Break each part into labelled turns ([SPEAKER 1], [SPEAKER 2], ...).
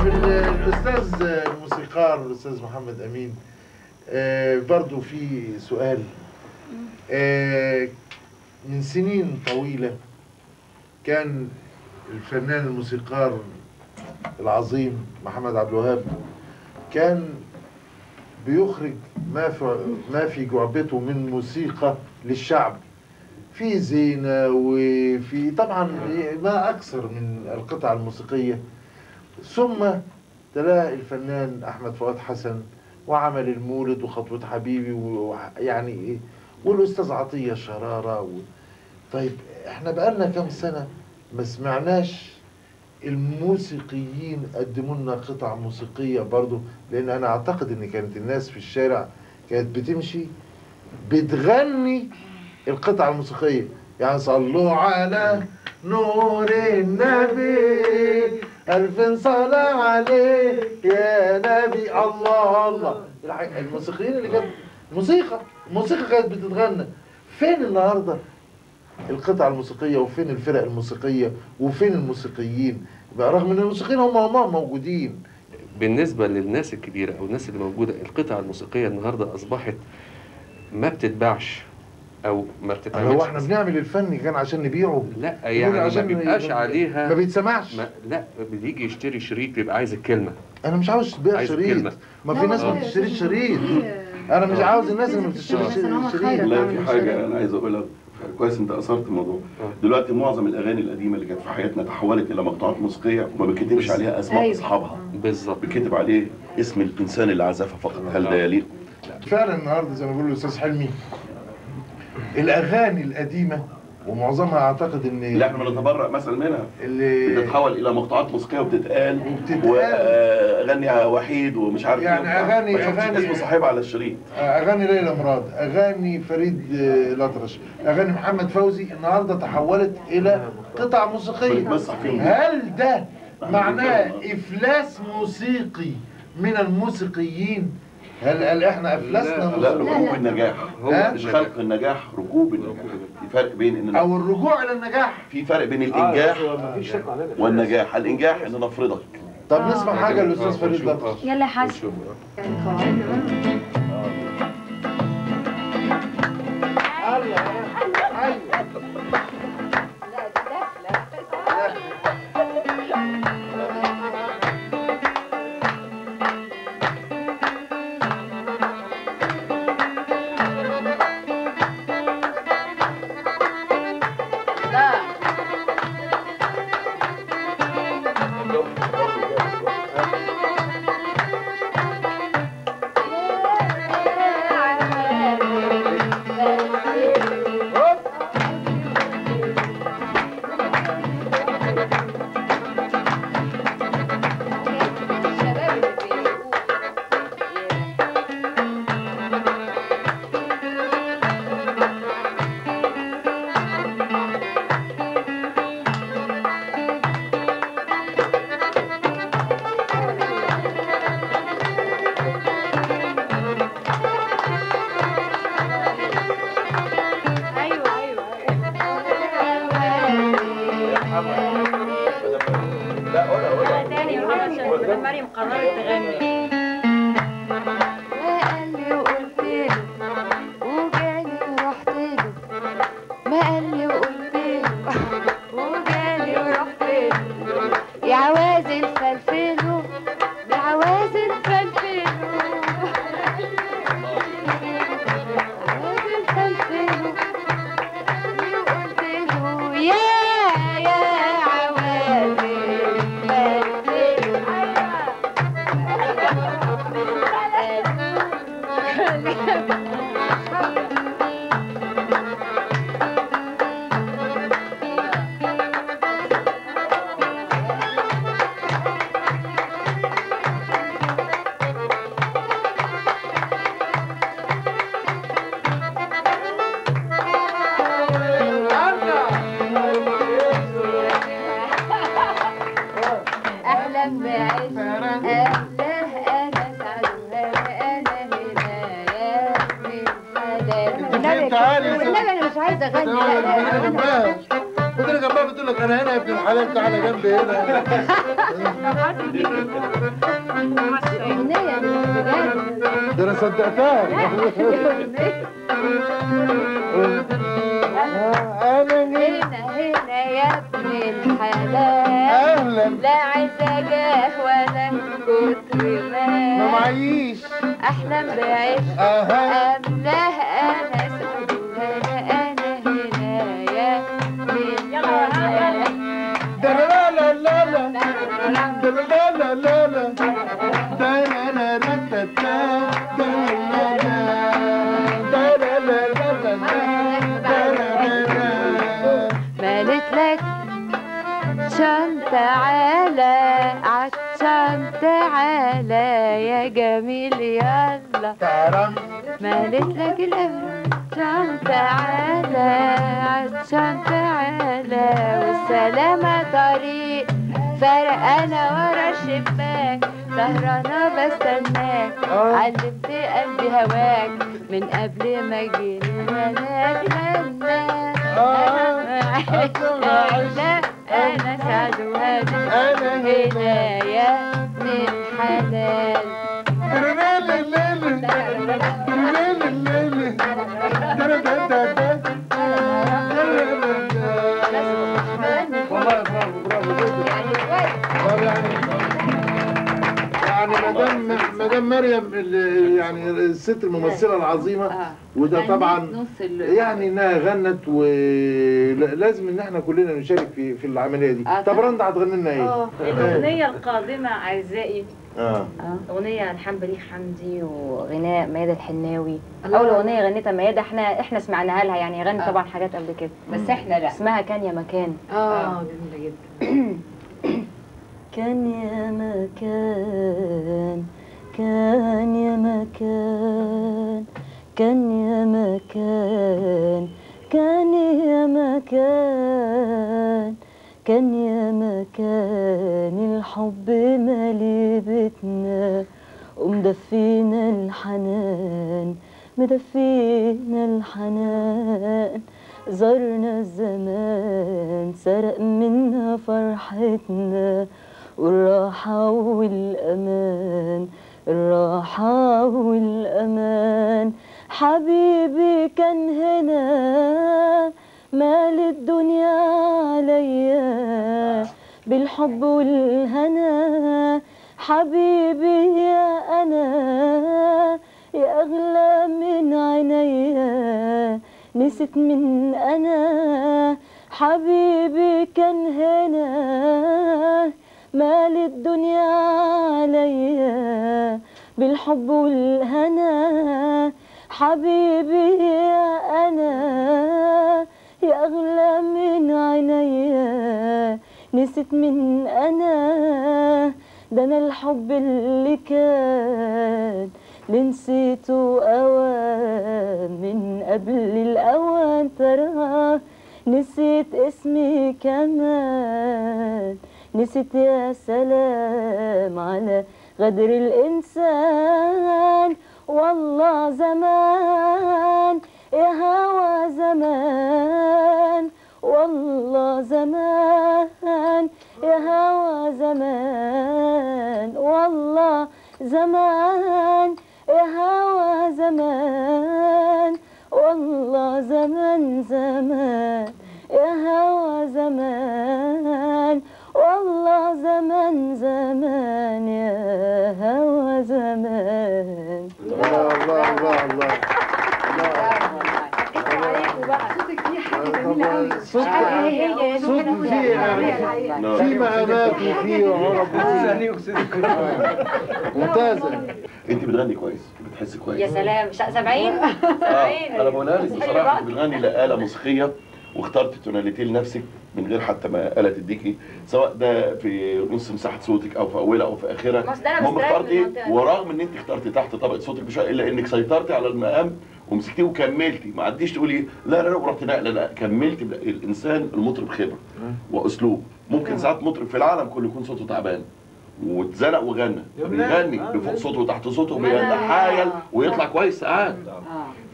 [SPEAKER 1] طيب ال- الاستاذ الموسيقار الاستاذ محمد امين آه، برضو في سؤال آه، من سنين طويله كان الفنان الموسيقار العظيم محمد عبد الوهاب كان بيخرج ما في ما في جعبته من موسيقى للشعب في زينة وفي طبعا ما أكثر من القطع الموسيقية ثم تلا الفنان أحمد فؤاد حسن وعمل المولد وخطوة حبيبي ويعني إيه والأستاذ عطية شرارة و... طيب احنا بقالنا كام سنة ما سمعناش الموسيقيين قدموا لنا قطع موسيقية برضو لأن أنا أعتقد إن كانت الناس في الشارع كانت بتمشي بتغني القطع الموسيقية يعني صلوا على نور النبي ألف صلاة عليه يا نبي الله الله الح- الموسيقيين اللي كانت موسيقى الموسيقى كانت بتتغنى فين النهارده القطع الموسيقية وفين الفرق الموسيقية وفين الموسيقيين بقى رغم ان الموسيقيين هم هم موجودين
[SPEAKER 2] بالنسبة للناس الكبيرة أو الناس اللي موجودة القطع الموسيقية النهاردة أصبحت ما بتتباعش أو ما بتتعملش
[SPEAKER 1] هو احنا بنعمل الفن كان عشان نبيعه
[SPEAKER 2] لا
[SPEAKER 1] يقول
[SPEAKER 2] يعني ما
[SPEAKER 1] عشان
[SPEAKER 2] بيبقاش
[SPEAKER 1] يبقى-
[SPEAKER 2] عليها
[SPEAKER 1] ما بيتسمعش
[SPEAKER 2] ما لا بيجي يشتري شريط بيبقى عايز الكلمة
[SPEAKER 1] انا مش عاوز تبيع
[SPEAKER 2] عايز
[SPEAKER 1] شريط
[SPEAKER 2] كلمة.
[SPEAKER 1] ما في ناس ما بتشتريش شريط انا مش عاوز الناس اللي ما بتشتريش شريط
[SPEAKER 3] لا في حاجه انا عايز اقولها كويس انت اثرت الموضوع دلوقتي معظم الاغاني القديمه اللي كانت في حياتنا تحولت الى مقطوعات موسيقيه وما بيكتبش عليها اسماء
[SPEAKER 1] أيوة.
[SPEAKER 3] اصحابها
[SPEAKER 2] بالظبط
[SPEAKER 3] بيكتب عليه اسم الانسان اللي عزفها فقط هل ده يليق؟
[SPEAKER 1] فعلا النهارده زي ما بيقول الاستاذ حلمي الاغاني القديمه ومعظمها اعتقد ان
[SPEAKER 3] اللي احنا بنتبرأ مثلا منها
[SPEAKER 1] اللي
[SPEAKER 3] بتتحول الى مقطوعات موسيقيه وبتتقال واغاني وحيد ومش عارف
[SPEAKER 1] يعني
[SPEAKER 3] ايه وبتاع.
[SPEAKER 1] أغاني-
[SPEAKER 3] ما شفتش
[SPEAKER 1] أغاني-
[SPEAKER 3] اسم صاحبها على الشريط
[SPEAKER 1] اغاني ليلى مراد اغاني فريد آه، الأطرش اغاني محمد فوزي النهارده تحولت الى قطع موسيقيه
[SPEAKER 3] بنتمسح فيهم.
[SPEAKER 1] هل ده معناه افلاس موسيقي من الموسيقيين هل هل احنا افلسنا
[SPEAKER 3] لا
[SPEAKER 1] موسيقيين؟
[SPEAKER 3] ركوب النجاح
[SPEAKER 1] ها؟
[SPEAKER 3] مش خلق النجاح ركوب النجاح في فرق بين ان
[SPEAKER 1] او الرجوع الى النجاح
[SPEAKER 3] في فرق بين الانجاح والنجاح الانجاح ان نفرضك
[SPEAKER 1] طب نسمع حاجه للاستاذ فريد الأطرش
[SPEAKER 4] يلا يا حاج ايوه ايوه
[SPEAKER 3] لا قولها قولها
[SPEAKER 4] تاني يا محمد عشان مريم قررت تغني
[SPEAKER 5] ما قال لي وقلت له وجالي ورحت له ما قال لي وقلت له وجالي ورحت له يا عوازل فلفله يا عوازل فلفله عوازل فلفله وقلت له يا يا عوازل أهلا بعز أهلا أنا سعد أنا هنا يا من حلال
[SPEAKER 1] انت فين تعالي
[SPEAKER 5] والنبي أنا مش عايزة أغني لا لا لا
[SPEAKER 1] كنت انا جنبها قلت يقول لك انا هنا يا ابن الحلال تعالى جنبي هنا
[SPEAKER 5] أغنية بجد
[SPEAKER 1] ده انا صدقتها انا
[SPEAKER 5] هنا هنا يا ابن الحلال
[SPEAKER 1] اهلا
[SPEAKER 5] لا عايزة جاه ولا كتر
[SPEAKER 1] ما
[SPEAKER 5] ما
[SPEAKER 1] معيش
[SPEAKER 5] أحلم بعيش
[SPEAKER 1] اها
[SPEAKER 5] أملاه أنا سعد وأنا أنا هنا يا ابن الحلال
[SPEAKER 1] دا لا لا لا لا دا لا لا لا لا دا لا لا لا تا تا دا لا لا دا لا لا لا لا دا لا لا لا
[SPEAKER 5] مالت لك عطشان تعالى عطشان تعالى يا جميل يلا
[SPEAKER 1] تعرم
[SPEAKER 5] مالت لك الأمر عطشان تعالى عطشان تعالى والسلامة طريق فرق أنا ورا الشباك سهرانة بستناك علمت قلبي هواك من قبل ما جيني وانا اتمنى انا انا سعد وهادي
[SPEAKER 1] أنا
[SPEAKER 5] هنا يا ابن الحلال
[SPEAKER 1] والله برافو برافو جدا
[SPEAKER 5] يعني كويس
[SPEAKER 1] طب يعني يعني مدام مدام مريم ال- يعني الست الممثله العظيمه
[SPEAKER 5] آه.
[SPEAKER 1] وده
[SPEAKER 5] غنيت
[SPEAKER 1] طبعا
[SPEAKER 5] نص ال-
[SPEAKER 1] يعني انها غنت ولازم ان احنا كلنا نشارك في في العمليه دي
[SPEAKER 5] آه،
[SPEAKER 1] طب
[SPEAKER 5] طبعا.
[SPEAKER 1] رندا هتغني لنا ايه؟
[SPEAKER 4] الأغنية القادمة أعزائي
[SPEAKER 1] اه
[SPEAKER 4] أغنية ألحان بليغ حمدي وغناء ميادة الحناوي
[SPEAKER 5] الله.
[SPEAKER 4] أول أغنية غنيتها ميادة احنا احنا سمعناها لها يعني غنت
[SPEAKER 5] آه.
[SPEAKER 4] طبعا حاجات قبل كده
[SPEAKER 5] بس احنا لا
[SPEAKER 4] اسمها كان يا مكان
[SPEAKER 5] اه جميلة جدا
[SPEAKER 4] كان يا مكان كان يا مكان كان يا مكان كان يا مكان كان يا مكان الحب مالي بيتنا ومدفينا الحنان مدفينا الحنان زرنا الزمان سرق منا فرحتنا والراحة والأمان الراحة والأمان حبيبي كان هنا مال الدنيا عليا بالحب والهنا حبيبي يا أنا يا أغلى من عينيا نسيت من أنا حبيبي كان هنا مال الدنيا عليا بالحب والهنا حبيبي يا أنا يا أغلى من عينيا نسيت من أنا ده أنا الحب اللي كان اللي نسيته أوان من قبل الأوان ترى نسيت اسمي كمان نسيت يا سلام على غدر الإنسان والله زمان يا هوى زمان والله زمان يا هوى زمان والله زمان يا هوى زمان والله زمان زمان يا هوى زمان والله زمان زمان يا هوى زمان
[SPEAKER 1] الله الله الله الله طبعا صوت صوت فيه يعني في مقامات وفي عرب ممتازة
[SPEAKER 3] انت بتغني كويس بتحسي كويس
[SPEAKER 4] يا سلام شا- سبعين
[SPEAKER 3] آه انا بقولها لك
[SPEAKER 4] مستحيل
[SPEAKER 3] بصراحه
[SPEAKER 4] بعض.
[SPEAKER 3] بتغني لآلة موسيقيه واخترت توناليتين لنفسك من غير حتى ما آلة تديكي سواء ده في نص مساحه صوتك او في اولها او في اخرها
[SPEAKER 4] بس ده أنا
[SPEAKER 3] المهم
[SPEAKER 4] مستريح
[SPEAKER 3] اخترتي
[SPEAKER 4] بالمنطقة دي.
[SPEAKER 3] ورغم ان انت اخترتي تحت طبقه صوتك بشويه الا انك سيطرتي على المقام ومسكتيه وكملتي ما عديش تقولي لا لا لا ورحت لا لا لا كملتي الانسان المطرب خبره واسلوب ممكن ساعات مطرب في العالم كله يكون صوته تعبان واتزنق وغنى بيغني بفوق صوته وتحت صوته بيتحايل ويطلع كويس ساعات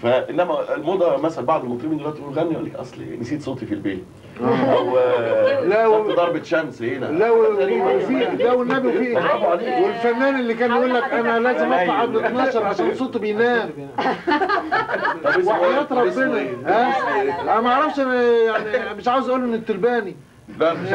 [SPEAKER 3] فانما الموضه مثلا بعض المطربين دلوقتي يقول غني يقول لك اصل نسيت صوتي في البيت او آه، في ضربة شمس هنا
[SPEAKER 1] لو وفي لو النبي في
[SPEAKER 3] برافو عليك.
[SPEAKER 1] والفنان اللي كان يقول لك انا لازم اطلع قبل 12 عشان صوته بينام
[SPEAKER 3] طب اسمه إيه؟
[SPEAKER 1] وحياة
[SPEAKER 3] اسمه
[SPEAKER 1] ربنا
[SPEAKER 3] إيه؟
[SPEAKER 1] ها انا ما اعرفش انا يعني مش عاوز اقول ان التلباني
[SPEAKER 3] لا مش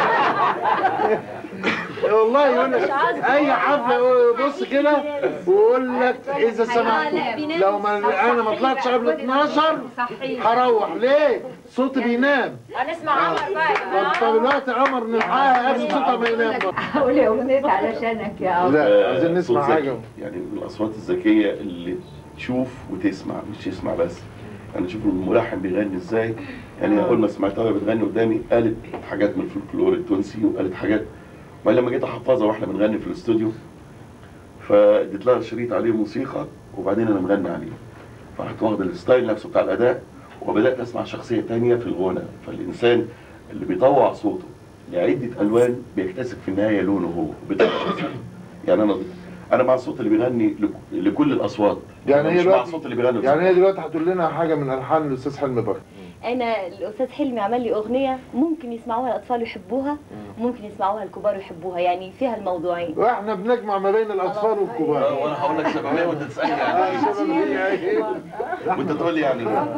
[SPEAKER 1] والله يقول لك اي حفله بص كده ويقول لك اذا سمحت لو ما انا ما طلعتش قبل 12
[SPEAKER 4] صحيح
[SPEAKER 1] هروح ليه؟ صوتي بينام
[SPEAKER 4] هنسمع عمر بقى
[SPEAKER 1] طب دلوقتي عمر نلحقها قبل صوتها ما ينام برضه.
[SPEAKER 4] هقول اغنيه علشانك يا عمر
[SPEAKER 1] لا عايزين نسمع
[SPEAKER 3] صوت ذكي.
[SPEAKER 1] حاجه
[SPEAKER 3] يعني من الاصوات الذكيه اللي تشوف وتسمع مش تسمع بس انا اشوف الملحن بيغني ازاي يعني اول ما سمعتها وهي بتغني قدامي قالت حاجات من الفولكلور التونسي وقالت حاجات ما لما جيت احفظها واحنا بنغني في الاستوديو فاديت لها شريط عليه موسيقى وبعدين انا مغني عليه فرحت واخد الستايل نفسه بتاع الاداء وبدات اسمع شخصيه تانية في الغنى فالانسان اللي بيطوع صوته لعده الوان بيكتسب في النهايه لونه هو بتبقى شخصيته. يعني انا انا مع الصوت اللي بيغني لك- لكل الاصوات
[SPEAKER 1] يعني
[SPEAKER 3] أنا
[SPEAKER 1] هي
[SPEAKER 3] مش مع
[SPEAKER 1] دلوقتي
[SPEAKER 3] الصوت اللي بيغني
[SPEAKER 1] يعني هي دلوقتي هتقول لنا حاجه من الحان الاستاذ حلمي بكر
[SPEAKER 6] انا الاستاذ حلمي عمل لي اغنيه ممكن يسمعوها الاطفال يحبوها ممكن يسمعوها الكبار يحبوها يعني فيها الموضوعين
[SPEAKER 1] واحنا بنجمع ما بين الاطفال والكبار
[SPEAKER 3] وانا هقول لك شبابيه وانت تسالني يعني
[SPEAKER 1] آه،
[SPEAKER 3] إيه.
[SPEAKER 1] شباب هي إيه؟
[SPEAKER 3] وانت تقول لي يعني إيه.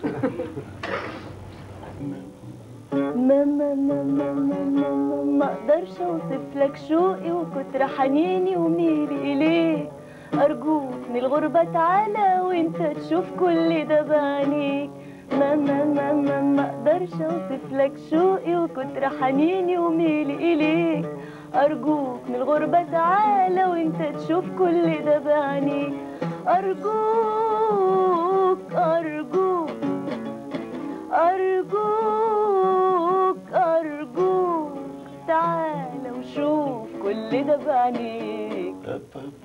[SPEAKER 6] ما ما ما ما ما ما ما ما اقدرش اوصف لك شوقي وكتر حنيني وميلي اليك ارجوك من الغربة تعالى وانت تشوف كل ده بعينيك ما ما ما ما ما اقدرش اوصف لك شوقي وكتر حنيني وميلي اليك ارجوك من الغربة تعالى وانت تشوف كل ده بعينيك ارجوك ارجوك أرجوك أرجوك تعال وشوف كل ده بعينيك
[SPEAKER 4] ده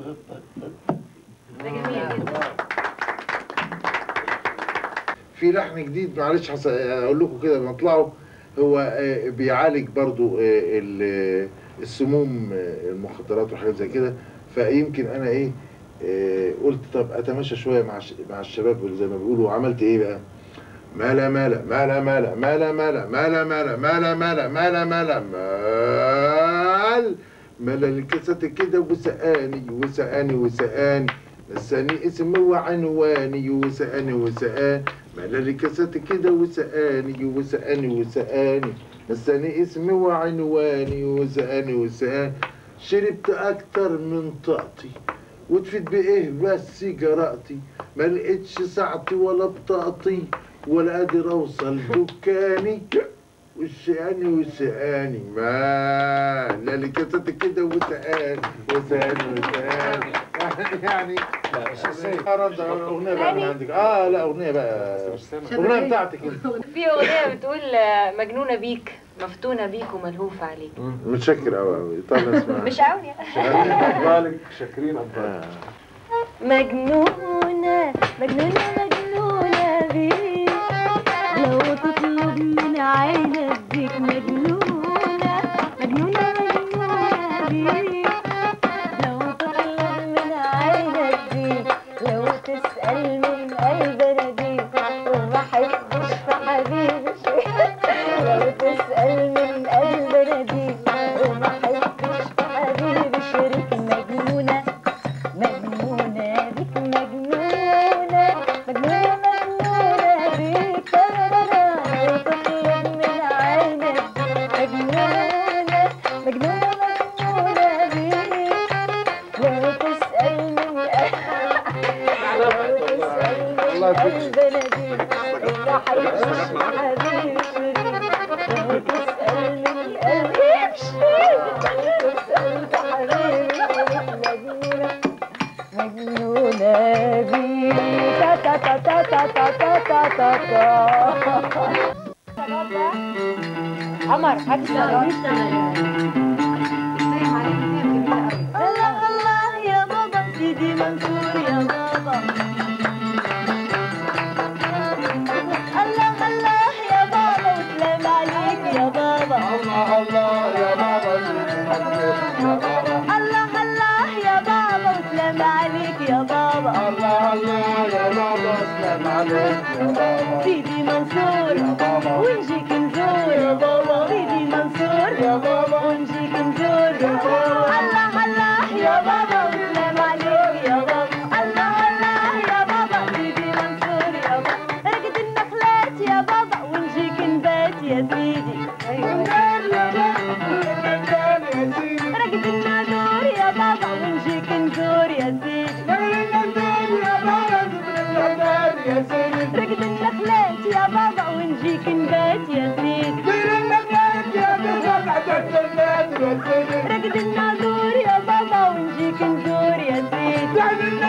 [SPEAKER 4] جميل جدا
[SPEAKER 1] في لحن جديد معلش هس- اقول لكم كده مطلعه هو آه، بيعالج برضو آه، ال- السموم آه، المخدرات وحاجات زي كده فيمكن انا ايه آه، قلت طب اتماشى شويه مع الش- مع الشباب اللي زي ما بيقولوا وعملت ايه بقى مالا مالا مالا مالا مالا مالا مالا مالا مالا مالا مالا مالا مال مالا الكاسات كده وسقاني وسقاني وسقاني نساني اسم وعنواني وسقاني وسقاني مالا الكاسات كده وسقاني وسقاني وسقاني نساني اسمي وعنواني وسقاني وسقاني شربت اكتر من طاقتي وتفيد بايه بس جرأتي ما لقيتش ساعتي ولا بطاقتي ولا قادر اوصل دكاني وشقاني وشقاني ما لا اللي كتت كده وسقاني وسقاني وسقاني يعني رد اغنيه بقى من عندك اه لا اغنيه بقى اغنيه بتاعتك انت
[SPEAKER 4] في اغنيه بتقول آه، مجنونه بيك مفتونه بيك وملهوفه عليك
[SPEAKER 1] متشكر قوي قوي طب اسمع
[SPEAKER 4] مش قوي
[SPEAKER 1] أفضالك شاكرين أفضالك
[SPEAKER 6] مجنونة مجنونة مجنونة بيك لو تطلب من عين اديك مجنونة مجنونة مجنونة بيك لو تطلب من عين اديك لو تسأل من قلب اناديك وما حبش في حبيبي شيء لو تسأل من قلب اناديك وما حبش في حبيبي شريك مجنونة مجنونة بك مجنونة مجنونة مجنونة بك ترى لو تطلب من عينك مجنونة مجنونة مجنونة بك لو تسأل من لو تسأل من قلب ناديك وما حيبش حبيبي شريك لو تسأل من قلب لو تسأل حبيبي شريك مجنونة مجنونة بيك تا تا تا تا تا تا تا تا تا
[SPEAKER 4] عمر هات الصلاة
[SPEAKER 6] الله الله يا بابا سيدي منصور يا بابا الله الله يا بابا وسلام عليك يا بابا
[SPEAKER 1] الله الله يا بابا
[SPEAKER 6] الله الله يا بابا وسلام عليك يا بابا
[SPEAKER 1] الله الله يا بابا سلام عليك يا بابا
[SPEAKER 6] سيدي منصور ونجيك نزور يا بابا سيدي منصور سيدي ايوه رقد النادور يا بابا ونجيك نزور يا سيدي رقد النخلات يا بابا ونجيك نبات يا سيدي رقد النادور يا بابا ونجيك نزور يا سيدي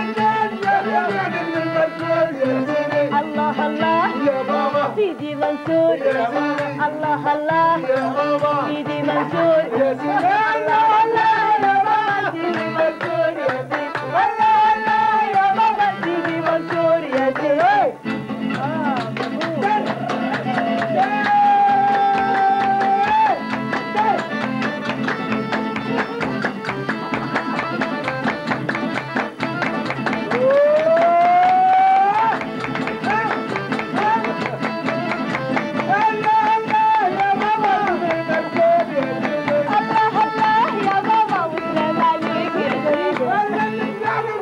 [SPEAKER 6] الله الله
[SPEAKER 1] يا بابا
[SPEAKER 6] سيدي منصور
[SPEAKER 1] يا سيدي.
[SPEAKER 6] الله الله
[SPEAKER 1] يا بابا
[SPEAKER 6] سيدي منصور
[SPEAKER 1] يا سيدي.
[SPEAKER 6] الله الله يا بابا سيدي منصور يا سيدي الله الله يا بابا سيدي منصور يا سيدي آه، مبروك. الله الله يا بابا والسلام عليك يا سيدي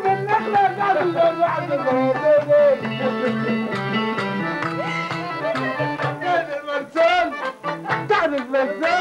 [SPEAKER 1] تعرف المنزل